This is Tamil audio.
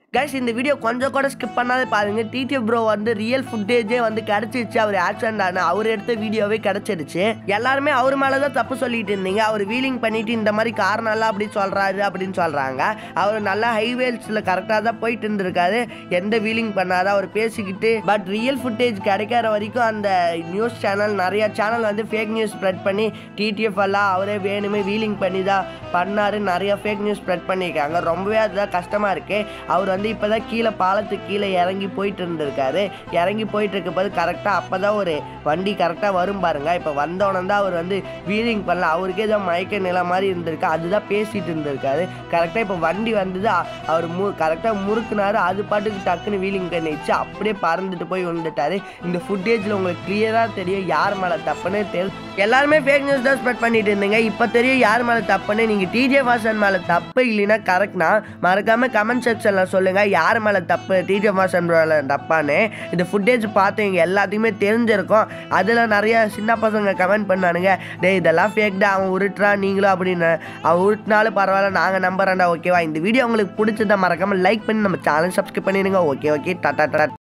கைஸ் இந்த வீடியோ கொஞ்சம் கூட ஸ்கிப் பண்ணாத பாருங்க டிடிஎஃப் ப்ரோ வந்து ரியல் ஃபுட்டேஜே வந்து கிடைச்சிருச்சு அவர் ஆக்சிடென்ட் ஆன அவர் எடுத்த வீடியோவே கிடைச்சிருச்சு எல்லாருமே அவர் மேலே தான் தப்பு சொல்லிட்டு இருந்தீங்க அவர் வீலிங் பண்ணிட்டு இந்த மாதிரி காரணம்லாம் அப்படி சொல்றாரு அப்படின்னு சொல்றாங்க அவர் நல்லா ஹைவேஸில் கரெக்டாக தான் போயிட்டு இருந்திருக்காரு எந்த வீலிங் பண்ணாத அவர் பேசிக்கிட்டு பட் ரியல் ஃபுட்டேஜ் கிடைக்கிற வரைக்கும் அந்த நியூஸ் சேனல் நிறைய சேனல் வந்து ஃபேக் நியூஸ் ஸ்ப்ரெட் பண்ணி டிடிஎஃப் எல்லாம் அவரே வேணுமே வீலிங் பண்ணி தான் பண்ணாரு நிறைய ஃபேக் நியூஸ் ஸ்ப்ரெட் பண்ணியிருக்காங்க ரொம்பவே அதுதான் கஷ்டமாக இருக்கு அவர் வந்து இப்போ தான் கீழே பாலத்துக்கு கீழே இறங்கி போயிட்டு இருந்திருக்காரு இறங்கி போயிட்டு இருக்க போது கரெக்டாக அப்போ தான் ஒரு வண்டி கரெக்டாக வரும் பாருங்க இப்போ வந்தோடனே தான் அவர் வந்து வீலிங் பண்ணல அவருக்கே ஏதோ மயக்க நிலை மாதிரி இருந்திருக்கு அதுதான் பேசிட்டு இருந்திருக்காரு கரெக்டாக இப்போ வண்டி வந்தது அ- அவர் மு கரெக்டாக முறுக்குனாரு அது பாட்டுக்கு டக்குன்னு வீலிங் பண்ணிச்சு அப்படியே பறந்துட்டு போய் விழுந்துட்டாரு இந்த ஃபுட்டேஜில் உங்களுக்கு கிளியராக தெரியும் யார் மேலே தப்புன்னு தெரியும் எல்லாருமே ஃபேக் நியூஸ் தான் ஸ்ப்ரெட் பண்ணிட்டு இருந்தீங்க இப்போ தெரியும் யார் மேலே தப்புன்னு நீங்கள் டிஜே வாசன் மேலே தப்பு இல்லைன்னா கரெக்ட்னா மறக்காமல் கமெண்ட் செக்ஷனில் சொல்லுங்கள் யார் மேலே தப்பு டிஜே வாசன் மேலே தப்பான்னு இந்த ஃபுட்டேஜ் பார்த்தவங்க எல்லாத்துக்குமே தெரிஞ்சிருக்கும் அதில் நிறைய சின்ன பசங்க கமெண்ட் பண்ணானுங்க டேய் இதெல்லாம் ஃபேக் தான் அவன் உருட்டுறான் நீங்களும் அப்படின்னு அவன் உருட்டினாலும் பரவாயில்ல நாங்கள் நம்புறேன்டா ஓகேவா இந்த வீடியோ உங்களுக்கு பிடிச்சதா மறக்காமல் லைக் பண்ணி நம்ம சேனல் சப்ஸ்கிரைப் பண்ணிடுங்க ஓகே ஓகே டாட்டா டாட்டா